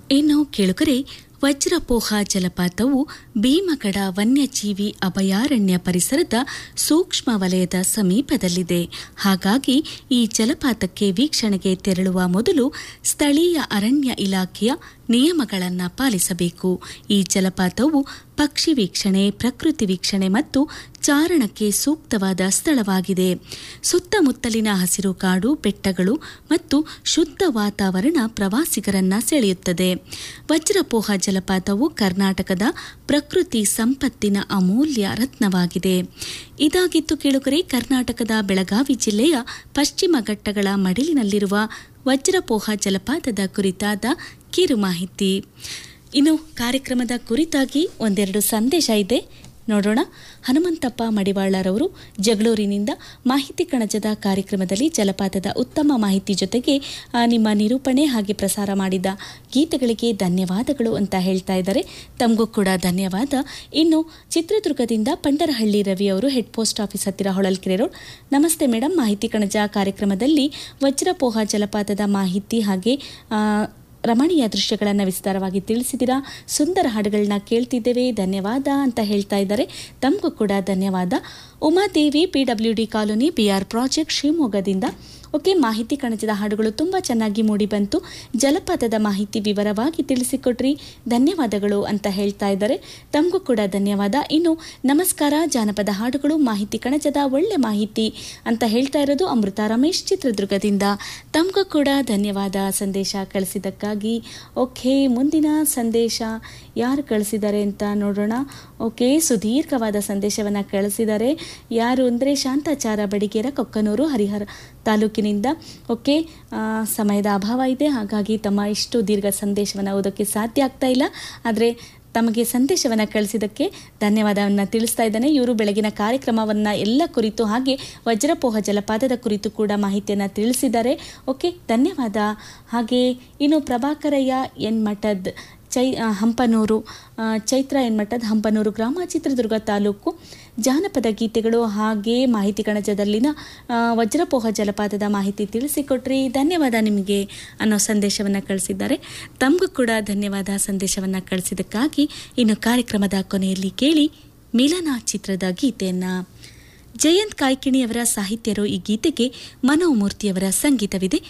ಇನ್ನು ಕೇಳುಗರೆ ವಜ್ರಪೋಹ ಜಲಪಾತವು ಭೀಮಗಡ ವನ್ಯಜೀವಿ ಅಭಯಾರಣ್ಯ ಪರಿಸರದ ಸೂಕ್ಷ್ಮ ವಲಯದ ಸಮೀಪದಲ್ಲಿದೆ ಹಾಗಾಗಿ ಈ ಜಲಪಾತಕ್ಕೆ ವೀಕ್ಷಣೆಗೆ ತೆರಳುವ ಮೊದಲು ಸ್ಥಳೀಯ ಅರಣ್ಯ ಇಲಾಖೆಯ ನಿಯಮಗಳನ್ನು ಪಾಲಿಸಬೇಕು ಈ ಜಲಪಾತವು ಪಕ್ಷಿ ವೀಕ್ಷಣೆ ಪ್ರಕೃತಿ ವೀಕ್ಷಣೆ ಮತ್ತು ಚಾರಣಕ್ಕೆ ಸೂಕ್ತವಾದ ಸ್ಥಳವಾಗಿದೆ ಸುತ್ತಮುತ್ತಲಿನ ಹಸಿರು ಕಾಡು ಬೆಟ್ಟಗಳು ಮತ್ತು ಶುದ್ಧ ವಾತಾವರಣ ಪ್ರವಾಸಿಗರನ್ನ ಸೆಳೆಯುತ್ತದೆ ವಜ್ರಪೋಹ ಜಲಪಾತವು ಕರ್ನಾಟಕದ ಪ್ರಕೃತಿ ಸಂಪತ್ತಿನ ಅಮೂಲ್ಯ ರತ್ನವಾಗಿದೆ ಇದಾಗಿತ್ತು ಕೇಳುಗರೆ ಕರ್ನಾಟಕದ ಬೆಳಗಾವಿ ಜಿಲ್ಲೆಯ ಪಶ್ಚಿಮ ಘಟ್ಟಗಳ ಮಡಿಲಿನಲ್ಲಿರುವ ವಜ್ರಪೋಹ ಜಲಪಾತದ ಕುರಿತಾದ ಕಿರು ಮಾಹಿತಿ ಇನ್ನು ಕಾರ್ಯಕ್ರಮದ ಕುರಿತಾಗಿ ಒಂದೆರಡು ಸಂದೇಶ ಇದೆ ನೋಡೋಣ ಹನುಮಂತಪ್ಪ ಮಡಿವಾಳರವರು ಜಗಳೂರಿನಿಂದ ಮಾಹಿತಿ ಕಣಜದ ಕಾರ್ಯಕ್ರಮದಲ್ಲಿ ಜಲಪಾತದ ಉತ್ತಮ ಮಾಹಿತಿ ಜೊತೆಗೆ ಆ, ನಿಮ್ಮ ನಿರೂಪಣೆ ಹಾಗೆ ಪ್ರಸಾರ ಮಾಡಿದ ಗೀತೆಗಳಿಗೆ ಧನ್ಯವಾದಗಳು ಅಂತ ಹೇಳ್ತಾ ಇದ್ದಾರೆ ತಮಗೂ ಕೂಡ ಧನ್ಯವಾದ ಇನ್ನು ಚಿತ್ರದುರ್ಗದಿಂದ ಪಂಡರಹಳ್ಳಿ ರವಿ ಅವರು ಹೆಡ್ ಪೋಸ್ಟ್ ಆಫೀಸ್ ಹತ್ತಿರ ಹೊಳಲ್ಕೆರೆ ರೋಡ್ ನಮಸ್ತೆ ಮೇಡಮ್ ಮಾಹಿತಿ ಕಣಜ ಕಾರ್ಯಕ್ರಮದಲ್ಲಿ ವಜ್ರಪೋಹ ಜಲಪಾತದ ಮಾಹಿತಿ ಹಾಗೆ ಆ, ರಮಣೀಯ ದೃಶ್ಯಗಳನ್ನು ವಿಸ್ತಾರವಾಗಿ ತಿಳಿಸಿದ್ದೀರಾ ಸುಂದರ ಹಾಡುಗಳನ್ನ ಕೇಳ್ತಿದ್ದೇವೆ ಧನ್ಯವಾದ ಅಂತ ಹೇಳ್ತಾ ಇದ್ದಾರೆ ತಮಗೂ ಕೂಡ ಧನ್ಯವಾದ Umadevi P W D colony B R project ಶಿವಮೊಗ್ಗದಿಂದ ಓಕೆ ಮಾಹಿತಿ ಕಣಜದ ಹಾಡುಗಳು ತುಂಬ ಚೆನ್ನಾಗಿ ಮೂಡಿಬಂತು ಜಲಪಾತದ ಮಾಹಿತಿ ವಿವರವಾಗಿ ತಿಳಿಸಿಕೊಟ್ರಿ ಧನ್ಯವಾದಗಳು ಅಂತ ಹೇಳ್ತಾ ಇದ್ದಾರೆ ತಮಗೂ ಕೂಡ ಧನ್ಯವಾದ ಇನ್ನು ನಮಸ್ಕಾರ ಜಾನಪದ ಹಾಡುಗಳು ಮಾಹಿತಿ ಕಣಜದ ಒಳ್ಳೆ ಮಾಹಿತಿ ಅಂತ ಹೇಳ್ತಾ ಇರೋದು ಅಮೃತ ರಮೇಶ್ ಚಿತ್ರದುರ್ಗದಿಂದ ತಮಗೂ ಕೂಡ ಧನ್ಯವಾದ ಸಂದೇಶ ಕಳಿಸಿದ್ದಕ್ಕಾಗಿ ಓಕೆ ಮುಂದಿನ ಸಂದೇಶ ಯಾರು ಕಳಿಸಿದ್ದಾರೆ ಅಂತ ನೋಡೋಣ ಓಕೆ ಸುದೀರ್ಘವಾದ ಸಂದೇಶವನ್ನು ಕಳಿಸಿದ್ದಾರೆ ಯಾರು ಅಂದರೆ ಶಾಂತಾಚಾರ ಬಡಿಗೇರ ಕೊಕ್ಕನೂರು ಹರಿಹರ ತಾಲೂಕಿನಿಂದ ಓಕೆ ಆ, ಸಮಯದ ಅಭಾವ ಇದೆ ಹಾಗಾಗಿ ತಮ್ಮ ಇಷ್ಟು ದೀರ್ಘ ಸಂದೇಶವನ್ನು ಓದೋಕ್ಕೆ ಸಾಧ್ಯ ಆಗ್ತಾ ಇಲ್ಲ ಆದರೆ ತಮಗೆ ಸಂದೇಶವನ್ನು ಕಳಿಸಿದ್ದಕ್ಕೆ ಧನ್ಯವಾದವನ್ನು ತಿಳಿಸ್ತಾ ಇದ್ದೇನೆ ಇವರು ಬೆಳಗಿನ ಕಾರ್ಯಕ್ರಮವನ್ನು ಎಲ್ಲ ಕುರಿತು ಹಾಗೆ ವಜ್ರಪೋಹ ಜಲಪಾತದ ಕುರಿತು ಕೂಡ ಮಾಹಿತಿಯನ್ನು ತಿಳಿಸಿದ್ದಾರೆ ಓಕೆ ಧನ್ಯವಾದ ಹಾಗೆ ಇನ್ನು ಪ್ರಭಾಕರಯ್ಯ ಎನ್ ಮಠದ್ ಚೈ ಆ, ಹಂಪನೂರು ಆ, ಚೈತ್ರ ಎನ್ಮಠದ ಹಂಪನೂರು ಗ್ರಾಮ ಚಿತ್ರದುರ್ಗ ತಾಲೂಕು ಜಾನಪದ ಗೀತೆಗಳು ಹಾಗೆ ಮಾಹಿತಿ ಕಣಜದಲ್ಲಿನ ಆ, ವಜ್ರಪೋಹ ಜಲಪಾತದ ಮಾಹಿತಿ ತಿಳಿಸಿಕೊಟ್ರಿ ಧನ್ಯವಾದ ನಿಮಗೆ ಅನ್ನೋ ಸಂದೇಶವನ್ನು ಕಳಿಸಿದ್ದಾರೆ ತಮಗೂ ಕೂಡ ಧನ್ಯವಾದ ಸಂದೇಶವನ್ನು ಕಳಿಸಿದ್ದಕ್ಕಾಗಿ ಇನ್ನು ಕಾರ್ಯಕ್ರಮದ ಕೊನೆಯಲ್ಲಿ ಕೇಳಿ ಮಿಲನ ಚಿತ್ರದ ಗೀತೆಯನ್ನು ಜಯಂತ್ ಕಾಯ್ಕಿಣಿಯವರ ಸಾಹಿತ್ಯರು ಈ ಗೀತೆಗೆ ಮನೋಮೂರ್ತಿಯವರ ಸಂಗೀತವಿದೆ